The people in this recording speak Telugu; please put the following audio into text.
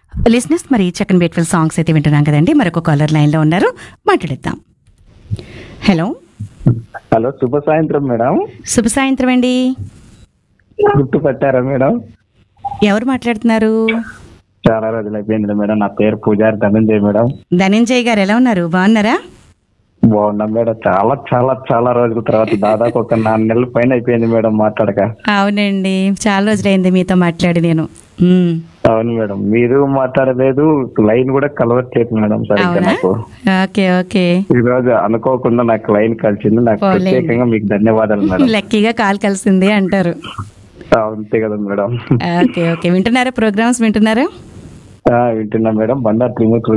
లిస్నెస్ మరి చక్కని బ్యూటిఫుల్ సాంగ్స్ అయితే వింటున్నాం కదండి మరొక కాలర్ లైన్లో ఉన్నారు మాట్లాడేద్దాం హలో హలో శుభ సాయంత్రం మేడం శుభ సాయంత్రం అండి గుర్తుపట్టారా మేడం ఎవరు మాట్లాడుతున్నారు చాలా రోజులు అయిపోయింది మేడం నా పేరు పూజారి ధనంజయ్ మేడం ధనంజయ్ గారు ఎలా ఉన్నారు బాగున్నారా బాగున్నాం మేడం చాలా చాలా చాలా రోజుల తర్వాత దాదాపు ఒక నాలుగు నెలల పైన అయిపోయింది మేడం మాట్లాడక అవునండి చాలా రోజులైంది మీతో మాట్లాడి నేను ఉమ్, అవును మేడం మీరు మాట్లాడలేదు లైన్ కూడా కలవట్లేదు మేడం సరిగ్గా అవునా నాకు ఓకే ఓకే ఈ రోజు అనుకోకుండా నాకు లైన్ కలిసింది నాకు పోలేండి. ప్రత్యేకంగా మీకు ధన్యవాదాలు మేడం లక్కీగా కాల్ కలిసింది అంటారు అంతే కదా మేడం ఓకే ఓకే వింటున్నారా ప్రోగ్రామ్స్ వింటున్నారా ఆ, వింటున్నా మేడం బండారు త్రిమూర్తులు